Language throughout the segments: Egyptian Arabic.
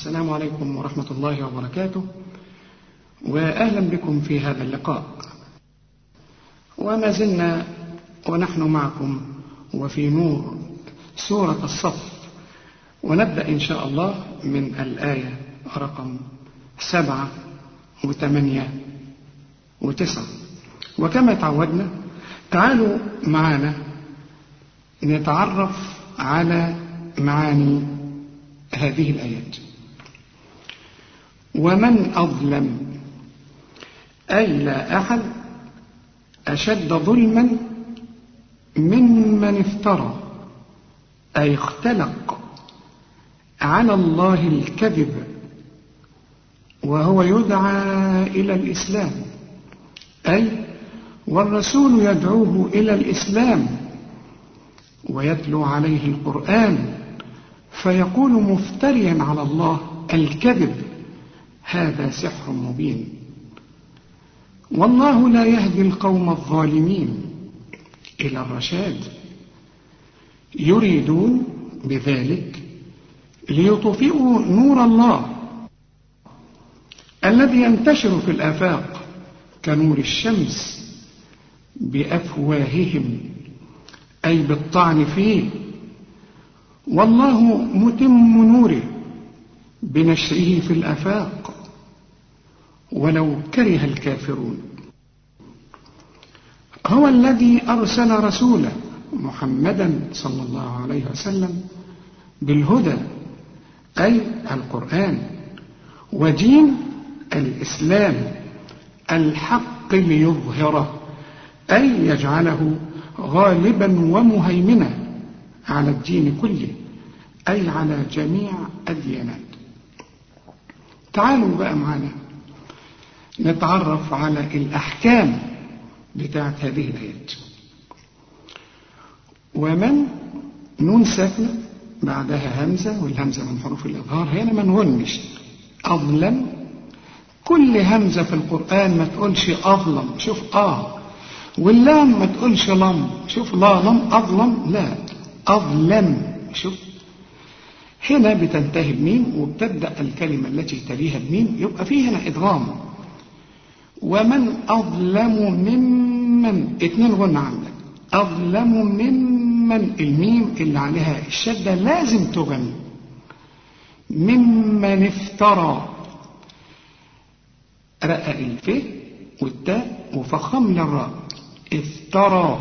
السلام عليكم ورحمة الله وبركاته وأهلا بكم في هذا اللقاء وما زلنا ونحن معكم وفي نور سورة الصف ونبدأ إن شاء الله من الآية رقم سبعة وثمانية وتسعة وكما تعودنا تعالوا معنا نتعرف على معاني هذه الآيات ومن أظلم أي لا أحد أشد ظلما ممن افترى أي اختلق على الله الكذب وهو يدعى إلى الإسلام أي والرسول يدعوه إلى الإسلام ويتلو عليه القرآن فيقول مفتريا على الله الكذب هذا سحر مبين والله لا يهدي القوم الظالمين إلى الرشاد يريدون بذلك ليطفئوا نور الله الذي ينتشر في الآفاق كنور الشمس بأفواههم أي بالطعن فيه والله متم نوره بنشره في الآفاق ولو كره الكافرون هو الذي أرسل رسوله محمدا صلى الله عليه وسلم بالهدى أي القرآن ودين الإسلام الحق ليظهره أي يجعله غالبا ومهيمنا على الدين كله أي على جميع الديانات تعالوا بقى معنا نتعرف على الأحكام بتاعت هذه الآيات ومن نون ساكنة بعدها همزة والهمزة من حروف الإظهار هنا ما نغنش أظلم كل همزة في القرآن ما تقولش أظلم شوف آه واللام ما تقولش لم شوف لا لم أظلم لا أظلم شوف هنا بتنتهي بميم وبتبدأ الكلمة التي تليها بميم يبقى فيه هنا إدغام ومن أظلم ممن اتنين غنى عندك أظلم ممن الميم اللي عليها الشدة لازم تغني ممن افترى رقق الف والتاء وفخم للراء افترى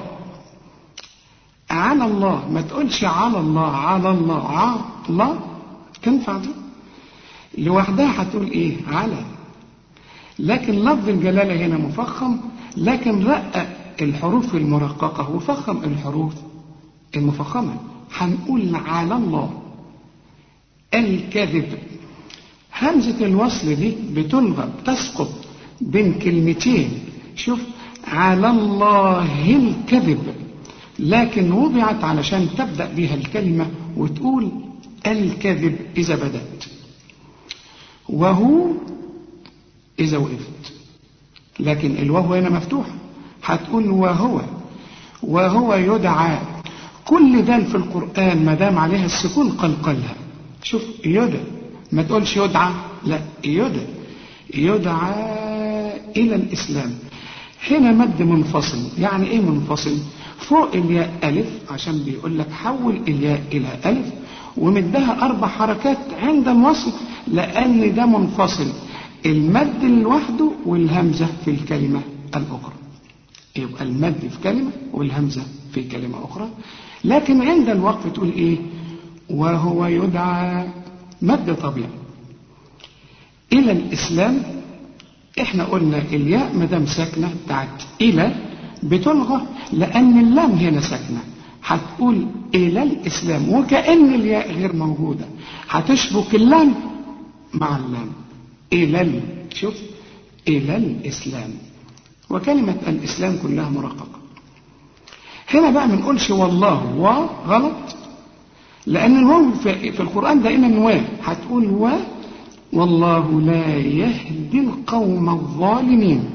على الله ما تقولش على الله على الله على تنفع دي لوحدها هتقول ايه على لكن لفظ الجلالة هنا مفخم لكن رقق الحروف المرققة وفخم الحروف المفخمة هنقول على الله الكذب همزة الوصل دي بتلغى بتسقط بين كلمتين شوف على الله الكذب لكن وضعت علشان تبدأ بها الكلمة وتقول الكذب إذا بدأت وهو إذا وقفت لكن الوهو هنا مفتوح هتقول وهو وهو يدعى كل ذل في القرآن ما دام عليها السكون قلقلها شوف يدعى ما تقولش يدعى لا يدعى يدعى إلى الإسلام هنا مد منفصل يعني إيه منفصل فوق الياء ألف عشان بيقول لك حول الياء إلى ألف ومدها أربع حركات عند الوصل لأن ده منفصل المد لوحده والهمزة في الكلمة الأخرى يبقى المد في كلمة والهمزة في كلمة أخرى لكن عند الوقف تقول إيه وهو يدعى مد طبيعي إلى الإسلام إحنا قلنا الياء مدام ساكنة بتاعت إلى بتلغى لأن اللام هنا ساكنة هتقول إلى الإسلام وكأن الياء غير موجودة هتشبك اللام مع اللام إلى ال... شوف إلى الإسلام وكلمة الإسلام كلها مرققة هنا بقى ما نقولش والله و غلط لأن الواو في, في القرآن دائما و هتقول و والله لا يهدي القوم الظالمين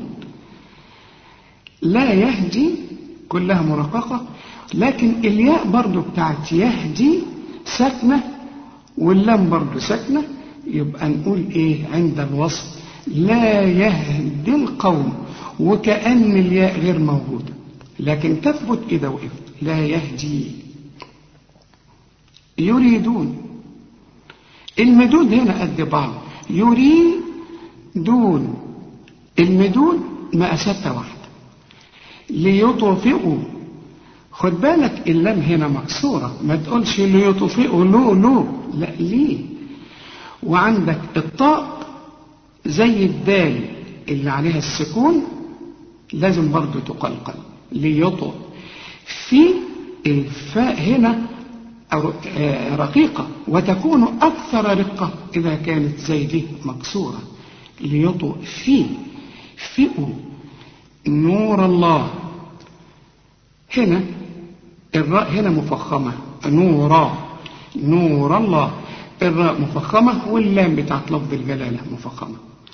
لا يهدي كلها مرققة لكن الياء برضو بتاعت يهدي ساكنة واللام برضو ساكنة يبقى نقول ايه عند الوصف لا يهدي القوم وكأن الياء غير موجودة لكن تثبت إذا وقفت لا يهدي يريدون المدود هنا قد بعض يريدون المدود مقاساتها واحدة ليطفئوا خد بالك اللام هنا مكسورة ما تقولش ليطفئوا لو لو لا ليه وعندك الطاء زي الدال اللي عليها السكون لازم برضو تقلقل ليطفئ في الفاء هنا رقيقة وتكون أكثر رقة إذا كانت زي دي مكسورة ليطفئ في فئوا نور الله هنا الراء هنا مفخمة نورا نور الله الراء مفخمة واللام بتاعت لفظ الجلالة مفخمة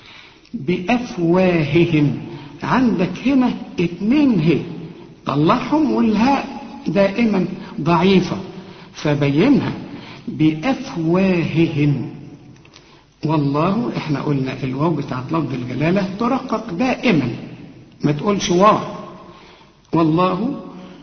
بأفواههم عندك هنا اتنين هي طلعهم والهاء دائما ضعيفة فبينها بأفواههم والله احنا قلنا الواو بتاعت لفظ الجلالة ترقق دائما ما تقولش واو والله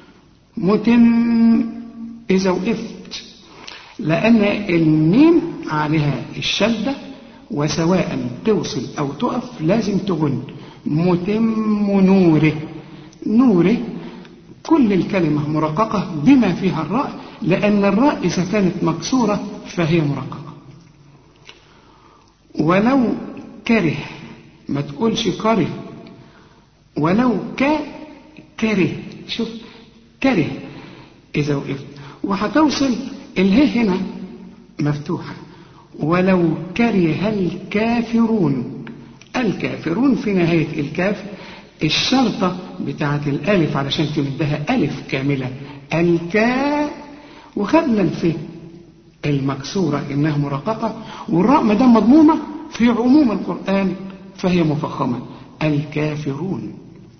متم إذا وقفت لأن الميم عليها الشدة وسواء توصل أو تقف لازم تغن متم نوره نوره كل الكلمة مرققة بما فيها الراء لأن الراء إذا كانت مكسورة فهي مرققة ولو كره ما تقولش كره ولو ك كره شوف كره إذا وقفت وهتوصل اله هنا مفتوحة ولو كره الكافرون الكافرون في نهاية الكاف الشرطة بتاعت الألف علشان تمدها ألف كاملة الكا وخدنا الف المكسورة إنها مرققة والراء ما دام مضمومة في عموم القرآن فهي مفخمة الكافرون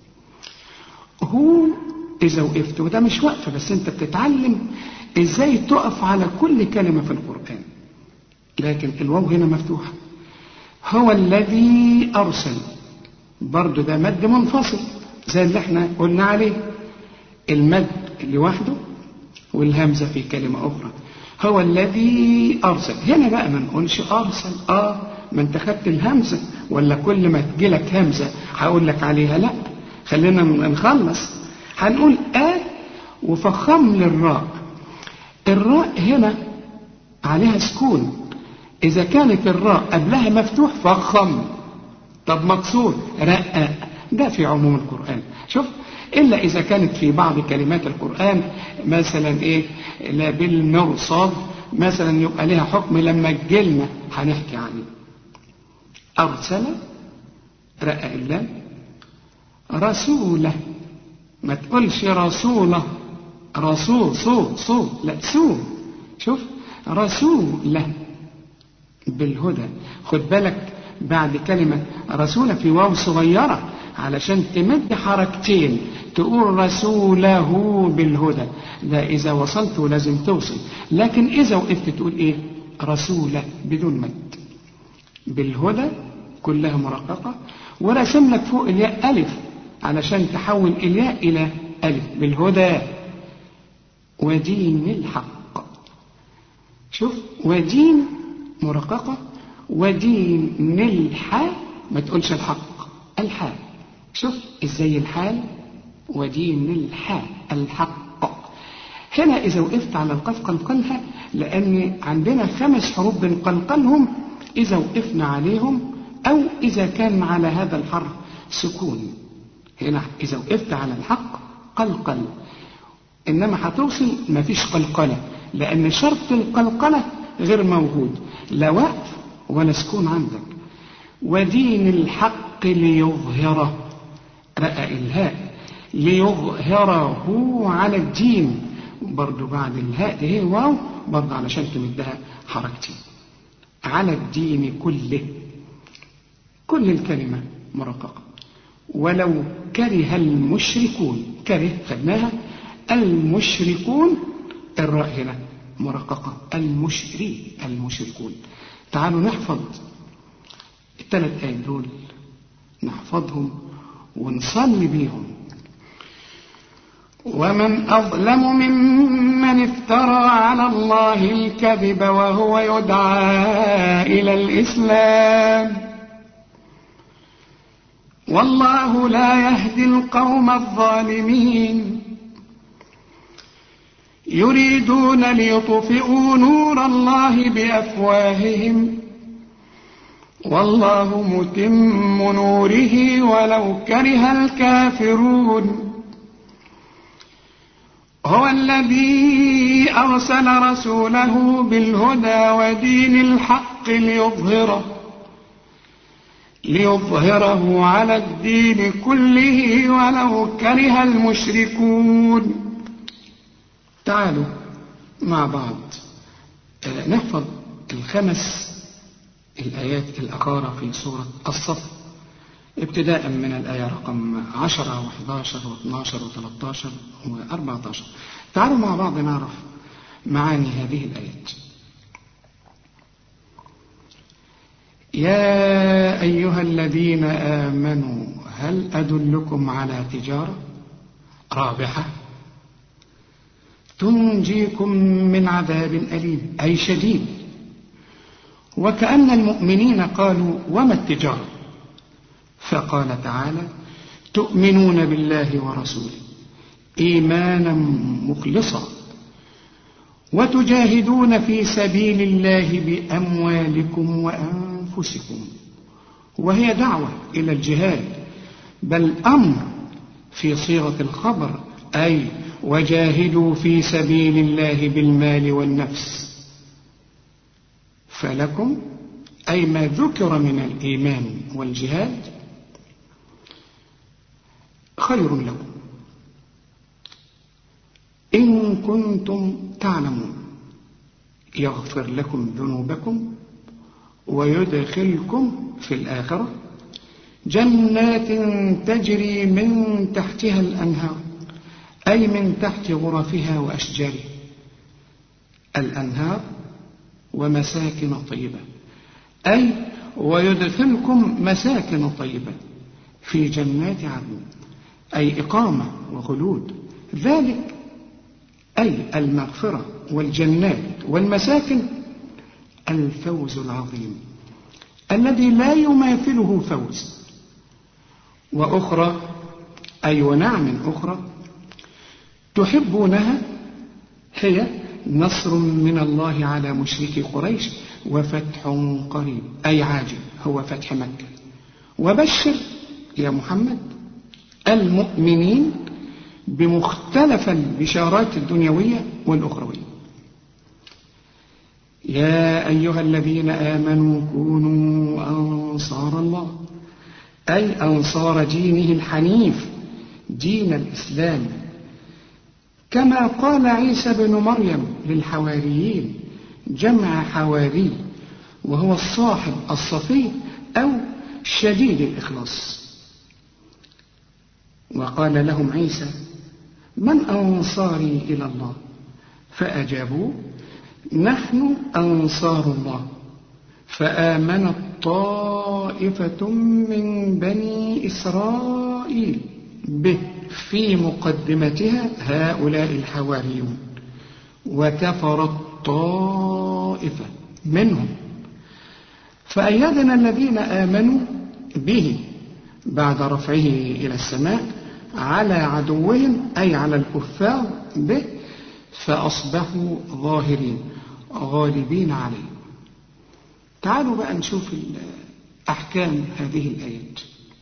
هو إذا وقفت وده مش وقفة بس أنت بتتعلم إزاي تقف على كل كلمة في القرآن لكن الواو هنا مفتوحة هو الذي أرسل برضو ده مد منفصل زي اللي احنا قلنا عليه المد لوحده والهمزة في كلمة أخرى هو الذي أرسل هنا بقى ما نقولش أرسل آه ما انت خدت الهمزة ولا كل ما تجيلك همزة هقول لك عليها لا خلينا نخلص هنقول آ وفخم للراء الراء هنا عليها سكون إذا كانت الراء قبلها مفتوح فخم طب مكسور رقق ده في عموم القرآن شوف إلا إذا كانت في بعض كلمات القرآن مثلا إيه لا بالمرصاد مثلا يبقى لها حكم لما تجيلنا هنحكي عنه أرسل رقق اللام رسوله ما تقولش رسوله رسول صو صو لا سو شوف رسوله بالهدى خد بالك بعد كلمة رسولة في واو صغيرة علشان تمد حركتين تقول رسوله بالهدى ده إذا وصلت لازم توصل لكن إذا وقفت تقول إيه رسولة بدون مد بالهدى كلها مرققة ورسم لك فوق الياء ألف علشان تحول الياء إلى ألف بالهدى ودين الحق شوف ودين مرققة ودين الحاء ما تقولش الحق الحاء شوف ازاي الحال ودين الحاء الحق هنا إذا وقفت على القاف قلقلها لأن عندنا خمس حروف بنقلقلهم إذا وقفنا عليهم أو إذا كان على هذا الحرف سكون هنا إذا وقفت على الحق قلقل إنما هتوصل مفيش قلقلة لأن شرط القلقلة غير موجود لا وقف ولا سكون عندك ودين الحق ليظهره رقق الهاء ليظهره على الدين برضو بعد الهاء دي هي واو برضو علشان تمدها حركتين على الدين كله كل الكلمة مرققة ولو كره المشركون كره خدناها المشركون الراء هنا مرققة المشري المشركون تعالوا نحفظ الثلاث آيات دول نحفظهم ونصلي بيهم ومن أظلم ممن افترى على الله الكذب وهو يدعى إلى الإسلام والله لا يهدي القوم الظالمين يريدون ليطفئوا نور الله بأفواههم والله متم نوره ولو كره الكافرون هو الذي أرسل رسوله بالهدى ودين الحق ليظهره ليظهره على الدين كله ولو كره المشركون تعالوا مع بعض نحفظ الخمس الآيات الأخرى في سورة الصف ابتداء من الآية رقم 10 و11 و12 و13 و14 تعالوا مع بعض نعرف معاني هذه الآيات يا أيها الذين آمنوا هل أدلكم على تجارة رابحة تنجيكم من عذاب أليم أي شديد وكأن المؤمنين قالوا وما التجارة فقال تعالى تؤمنون بالله ورسوله إيمانا مخلصا وتجاهدون في سبيل الله بأموالكم وأنفسكم وهي دعوة إلى الجهاد بل أمر في صيغة الخبر أي وجاهدوا في سبيل الله بالمال والنفس فلكم أي ما ذكر من الإيمان والجهاد خير لكم إن كنتم تعلمون يغفر لكم ذنوبكم ويدخلكم في الآخرة جنات تجري من تحتها الأنهار أي من تحت غرفها وأشجارها الأنهار ومساكن طيبة أي ويدخلكم مساكن طيبة في جنات عدن أي إقامة وخلود ذلك أي المغفرة والجنات والمساكن الفوز العظيم الذي لا يماثله فوز وأخرى أي ونعم أخرى تحبونها هي نصر من الله على مشركي قريش وفتح قريب أي عاجل هو فتح مكة وبشر يا محمد المؤمنين بمختلف البشارات الدنيوية والأخروية يا أيها الذين آمنوا كونوا أنصار الله أي أنصار دينه الحنيف دين الإسلام كما قال عيسى بن مريم للحواريين جمع حواري وهو الصاحب الصفي أو شديد الإخلاص وقال لهم عيسى من أنصاري إلى الله فأجابوا نحن أنصار الله فآمنت طائفة من بني إسرائيل به في مقدمتها هؤلاء الحواريون وكفرت طائفة منهم فأيدنا الذين آمنوا به بعد رفعه إلى السماء على عدوهم أي على الكفار به فأصبحوا ظاهرين غالبين عليه تعالوا بقى نشوف أحكام هذه الآيات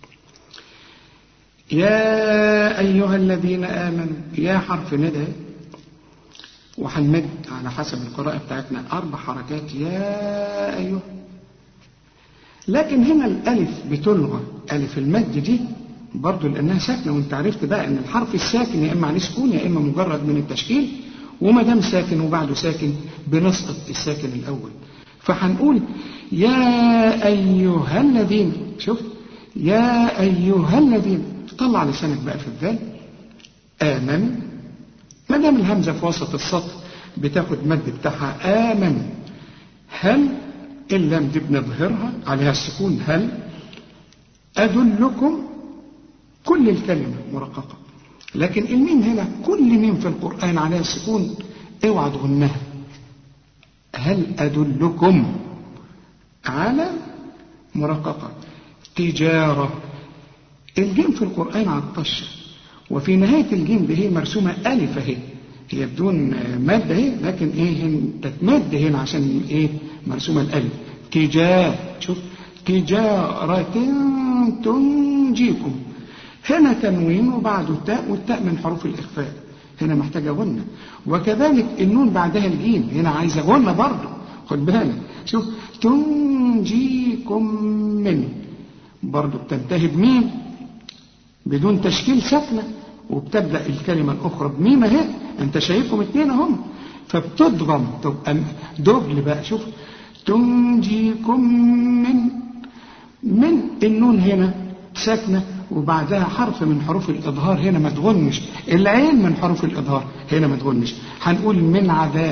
يا أيها الذين آمنوا يا حرف ندى وهنمد على حسب القراءة بتاعتنا أربع حركات يا أيها لكن هنا الألف بتلغى ألف المد دي برضو لأنها ساكنة وانت عرفت بقى أن الحرف الساكن يا إما عليه سكون يا إما مجرد من التشكيل وما دام ساكن وبعده ساكن بنسقط الساكن الأول فهنقول يا أيها الذين شوف يا أيها الذين طلع لسانك بقى في الذال آمن ما دام الهمزة في وسط السطر بتاخد مد بتاعها آمن هل اللام دي بنظهرها عليها السكون هل أدلكم كل الكلمة مرققة لكن الميم هنا كل ميم في القرآن عليها السكون اوعى تغنها هل أدلكم على مرققة تجارة الجيم في القرآن عطشة وفي نهاية الجيم دي هي مرسومة ألف اهي هي بدون مادة اهي لكن ايه تتمد هنا عشان ايه مرسومة الألف تجارة شوف تجارة تنجيكم هنا تنوين وبعده تاء والتاء من حروف الإخفاء هنا محتاجة غنة وكذلك النون بعدها الجيم هنا عايزة غنة برضه خد بالك شوف تنجيكم منه برضه بتنتهي بميم بدون تشكيل ساكنة وبتبدأ الكلمة الأخرى بميم اهي أنت شايفهم اتنين اهم فبتضغم تبقى دبل بقى شوف تنجيكم من من النون هنا ساكنة وبعدها حرف من حروف الإظهار هنا ما تغنش العين من حروف الإظهار هنا ما تغنش هنقول من عذاب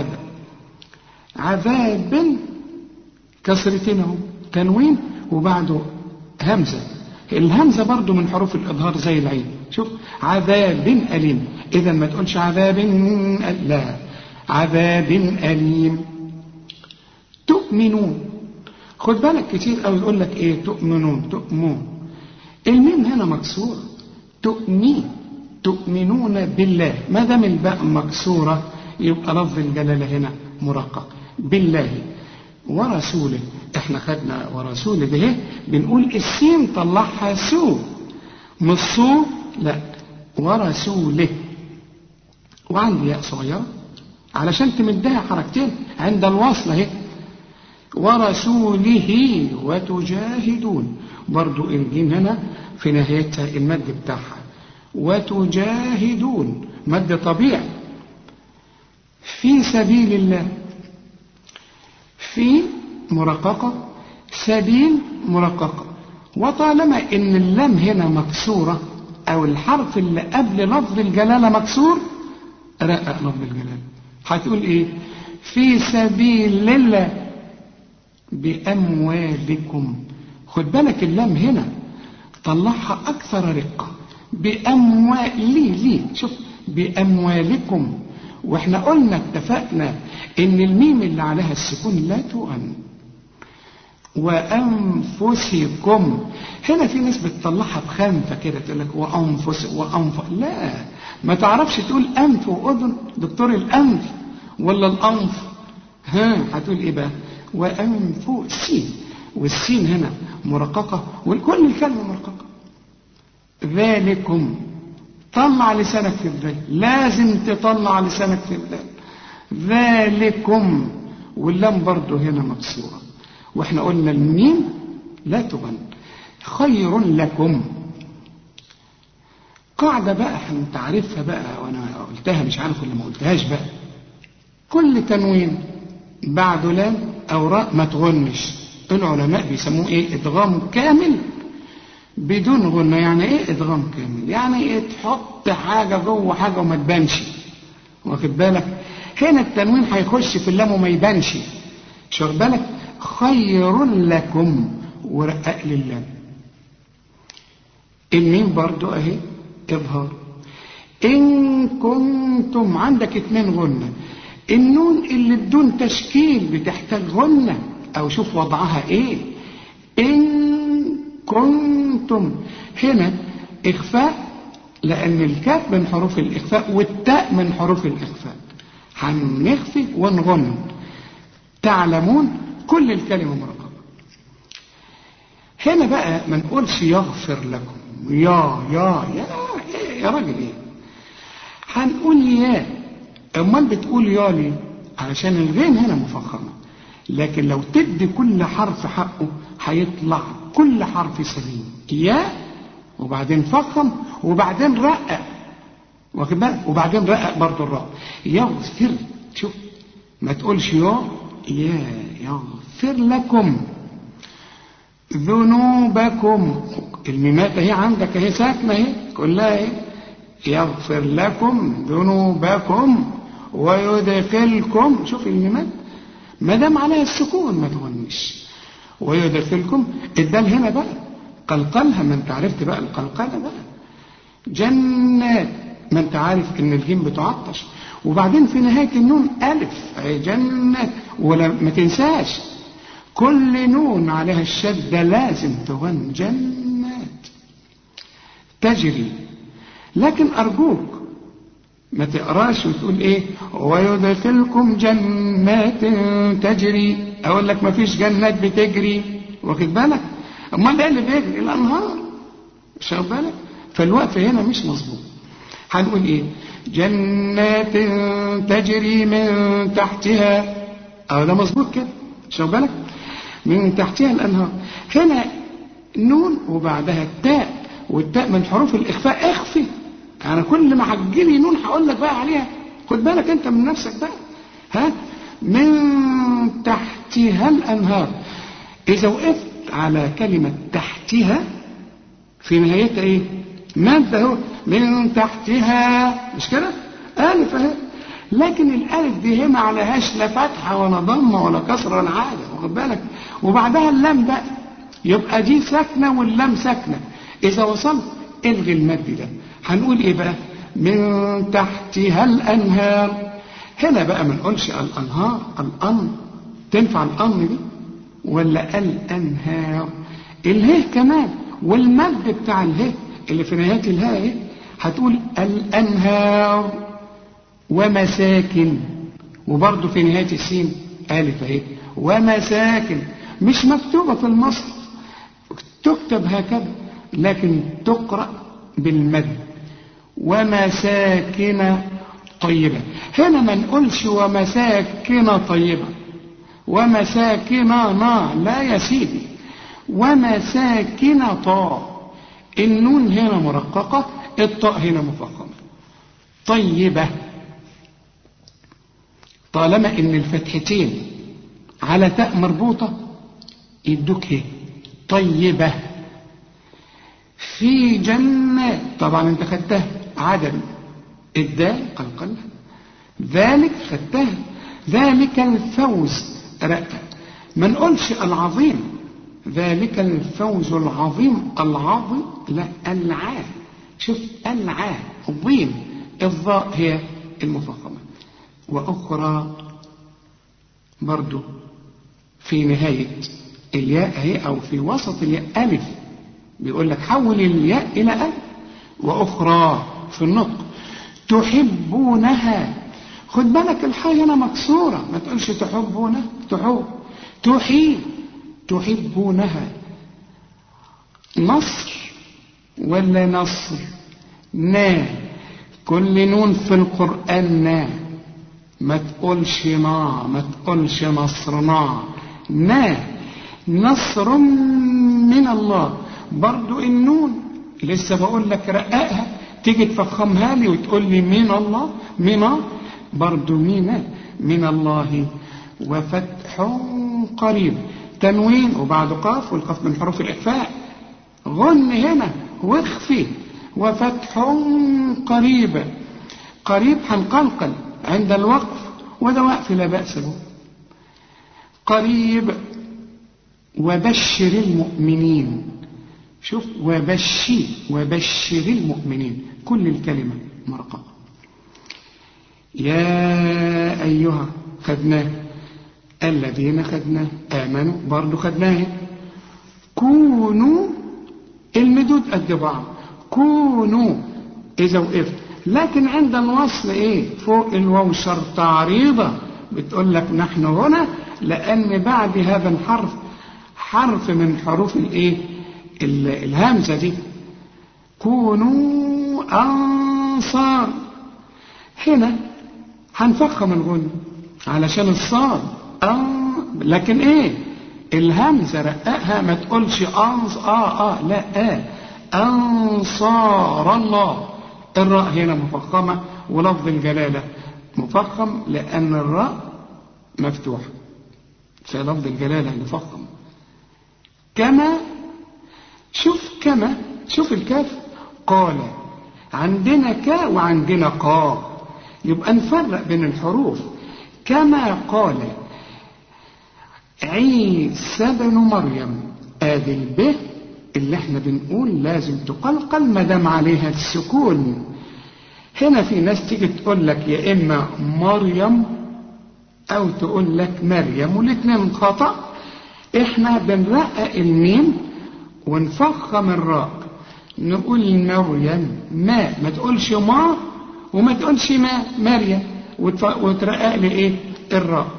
عذاب كسرتين اهو تنوين وبعده همزة الهمزة برضو من حروف الإظهار زي العين شوف عذاب أليم إذا ما تقولش عذاب لا عذاب أليم تؤمنون خد بالك كتير قوي يقول لك ايه تؤمنون تؤمنون الميم هنا مكسورة تؤمين تؤمنون بالله ما دام الباء مكسورة يبقى لفظ الجلالة هنا مرقق بالله ورسوله احنا خدنا ورسوله ده بنقول السين طلعها سو مش سو لا ورسوله وعندي ياء صغيرة علشان تمدها حركتين عند الوصل اهي ورسوله وتجاهدون برضو الجيم هنا في نهايتها المد بتاعها وتجاهدون مد طبيعي في سبيل الله في مرققة سبيل مرققة وطالما ان اللام هنا مكسورة او الحرف اللي قبل لفظ الجلالة مكسور رقق لفظ الجلالة هتقول ايه في سبيل الله بأموالكم خد بالك اللام هنا طلعها أكثر رقة بأموال ليه ليه شوف بأموالكم واحنا قلنا اتفقنا ان الميم اللي عليها السكون لا تؤن وأنفسكم هنا في ناس بتطلعها بخنفة كده تقول لك وأنفس وأنف لا ما تعرفش تقول أنف وأذن دكتور الأنف ولا الأنف ها هتقول إيه بقى وأنفسين والسين هنا مرققة وكل الكلمة مرققة ذلكم طلع لسانك في الذال لازم تطلع لسانك في الذال ذلكم واللام برضه هنا مكسورة واحنا قلنا الميم لا تغن خير لكم قاعدة بقى انت عارفها بقى وانا قلتها مش عارف ولا ما قلتهاش بقى كل تنوين بعده لام او راء ما تغنش العلماء بيسموه ايه ادغام كامل بدون غنى يعني ايه ادغام كامل يعني ايه تحط حاجة جوه حاجة وما تبانش واخد بالك هنا التنوين هيخش في اللام وما يبانش مش واخد بالك خير لكم ورقق للام الميم برضو اهي اظهار ان كنتم عندك اتنين غنة النون اللي بدون تشكيل بتحتاج غنة او شوف وضعها ايه ان كنتم هنا اخفاء لان الكاف من حروف الاخفاء والتاء من حروف الاخفاء هنخفي ونغن تعلمون كل الكلمة مرقبة هنا بقى ما نقولش يغفر لكم يا يا يا يا راجل ايه هنقول يا امال بتقول يا ليه علشان الغين هنا مفخمة لكن لو تدي كل حرف حقه هيطلع كل حرف سليم يا وبعدين فخم وبعدين رقق واخد بالك وبعدين رقق برضه الراء يغفر شوف ما تقولش يا يا يغفر لكم ذنوبكم الميمات اهي عندك اهي ساكنه اهي كلها اهي يغفر لكم ذنوبكم ويدخلكم شوف الميمات ما دام عليها السكون ما تغنش ويدخلكم الدال هنا بقى قلقلها ما انت عرفت بقى القلقلة بقى جنات ما انت عارف ان الجيم بتعطش وبعدين في نهاية النون ألف أي جنات ولا ما تنساش كل نون عليها الشدة لازم تغن جنات تجري لكن أرجوك ما تقراش وتقول ايه ويدخلكم جنات تجري اقول لك ما فيش جنات بتجري واخد بالك امال ايه اللي بيجري الانهار مش واخد بالك فالوقف هنا مش مظبوط هنقول ايه جنات تجري من تحتها اه ده مظبوط كده مش واخد بالك من تحتها الانهار هنا نون وبعدها التاء والتاء من حروف الاخفاء اخفي انا كل ما هتجيلي نون هقول لك بقى عليها خد بالك انت من نفسك بقى ها من تحتها الانهار اذا وقفت على كلمه تحتها في نهايتها ايه ماده اهو من تحتها مش كده الف اهي لكن الالف دي هنا ما عليهاش لا فتحه ولا ضمه ولا كسره ولا حاجه واخد بالك وبعدها اللام بقى يبقى دي ساكنه واللام ساكنه اذا وصلت الغي المد ده هنقول ايه بقى من تحتها الانهار هنا بقى ما نقولش الانهار الان تنفع الان دي ولا الانهار اله كمان والمد بتاع اله اللي في نهايه الهاء ايه هتقول الانهار ومساكن وبرضه في نهايه السين الف اهي ومساكن مش مكتوبه في المصحف تكتب هكذا لكن تقرا بالمد ومساكن طيبة هنا ما نقولش ومساكن طيبة ومساكن نا لا يا سيدي ومساكن طاء النون هنا مرققة الطاء هنا مفخمة طيبة طالما ان الفتحتين على تاء مربوطة يدوك ايه طيبة في جنة طبعا انت خدتها عدم الدال قلقل ذلك خدتها ذلك الفوز رأى ما نقولش العظيم ذلك الفوز العظيم العظيم لا العا شوف العا الضيم الضاء هي المفخمة وأخرى برضو في نهاية الياء هي أو في وسط الياء ألف بيقول لك حول الياء إلى ألف وأخرى في النطق تحبونها خد بالك الحاء هنا مكسورة ما تقولش تحبونها تحب تحيب تحبونها نصر ولا نصر نا كل نون في القرآن نا ما تقولش نا ما تقولش نصرنا نا نصر من الله برضو النون لسه بقول لك رققها تيجي تفخمها لي وتقول لي من الله من برضو مين من الله وفتح قريب تنوين وبعد قاف والقاف من حروف الإخفاء غن هنا واخفي وفتح قريب قريب هنقلقل عند الوقف وده وقف لا بأس به قريب وبشر المؤمنين شوف وبشر وبشر المؤمنين كل الكلمة مرققة يا أيها خدناه الذين خدناه آمنوا برضو خدناه كونوا المدود قد بعض كونوا إذا وقفت لكن عند الوصل إيه فوق الواو شرط عريضة بتقول لك نحن هنا لأن بعد هذا الحرف حرف من حروف الإيه الهمزة دي كونوا أنصار هنا هنفخم الغنى علشان الصاد أن لكن ايه الهمزة رققها ما تقولش أنص آه آه لا آه أنصار الله الراء هنا مفخمة ولفظ الجلالة مفخم لأن الراء مفتوحة في لفظ الجلالة مفخم كما شوف كما شوف الكاف قال عندنا كا وعندنا قا يبقى نفرق بين الحروف كما قال عيسى بن مريم ادي الب اللي احنا بنقول لازم تقلقل ما دام عليها السكون هنا في ناس تيجي تقول لك يا اما مريم او تقول لك مريم والاثنين خطا احنا بنرقق الميم ونفخم الراء نقول مريم ما ما تقولش ما وما تقولش ما مريم وترقق لي ايه الراء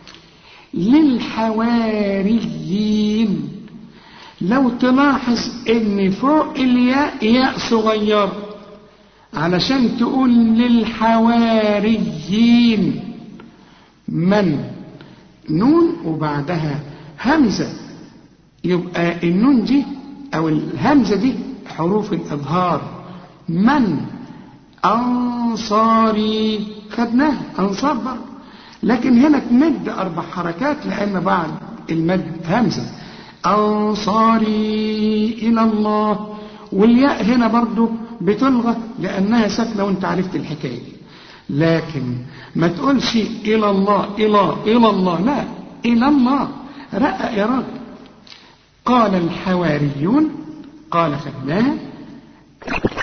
للحواريين لو تلاحظ ان فوق الياء ياء صغير علشان تقول للحواريين من نون وبعدها همزة يبقى النون دي او الهمزة دي حروف الاظهار من انصاري خدناها انصار برضه لكن هنا تمد اربع حركات لان بعد المد همزه انصاري الى الله والياء هنا برضه بتلغى لانها ساكنه وانت عرفت الحكايه دي لكن ما تقولش الى الله الى الى الله لا الى الله رقق يا راجل قال الحواريون قال خدناها